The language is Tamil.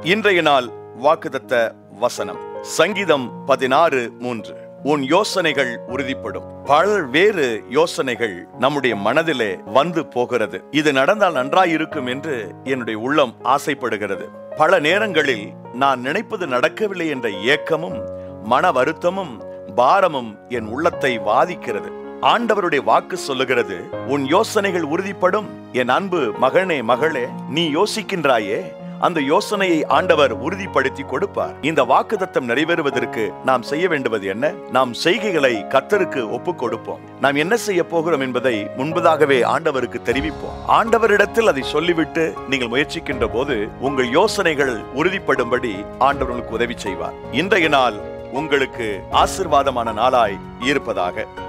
இன்றைய நாள் வாக்குதத்த வசனம் சங்கீதம் பதினாறு மூன்று உன் யோசனைகள் உறுதிப்படும் பல்வேறு யோசனைகள் நம்முடைய மனதிலே வந்து போகிறது இது நடந்தால் நன்றாயிருக்கும் என்று என்னுடைய உள்ளம் ஆசைப்படுகிறது பல நேரங்களில் நான் நினைப்பது நடக்கவில்லை என்ற ஏக்கமும் மன வருத்தமும் பாரமும் என் உள்ளத்தை வாதிக்கிறது ஆண்டவருடைய வாக்கு சொல்லுகிறது உன் யோசனைகள் உறுதிப்படும் என் அன்பு மகனே மகளே நீ யோசிக்கின்றாயே அந்த யோசனையை ஆண்டவர் உறுதிப்படுத்தி கொடுப்பார் இந்த வாக்குத்தத்தம் நிறைவேறுவதற்கு நாம் செய்ய வேண்டுவது என்ன நாம் செய்கைகளை கத்தருக்கு ஒப்புக் கொடுப்போம் நாம் என்ன செய்ய போகிறோம் என்பதை முன்பதாகவே ஆண்டவருக்கு தெரிவிப்போம் ஆண்டவரிடத்தில் அதை சொல்லிவிட்டு நீங்கள் முயற்சிக்கின்ற போது உங்கள் யோசனைகள் உறுதிப்படும்படி ஆண்டவர் உங்களுக்கு உதவி செய்வார் இன்றைய நாள் உங்களுக்கு ஆசிர்வாதமான நாளாய் இருப்பதாக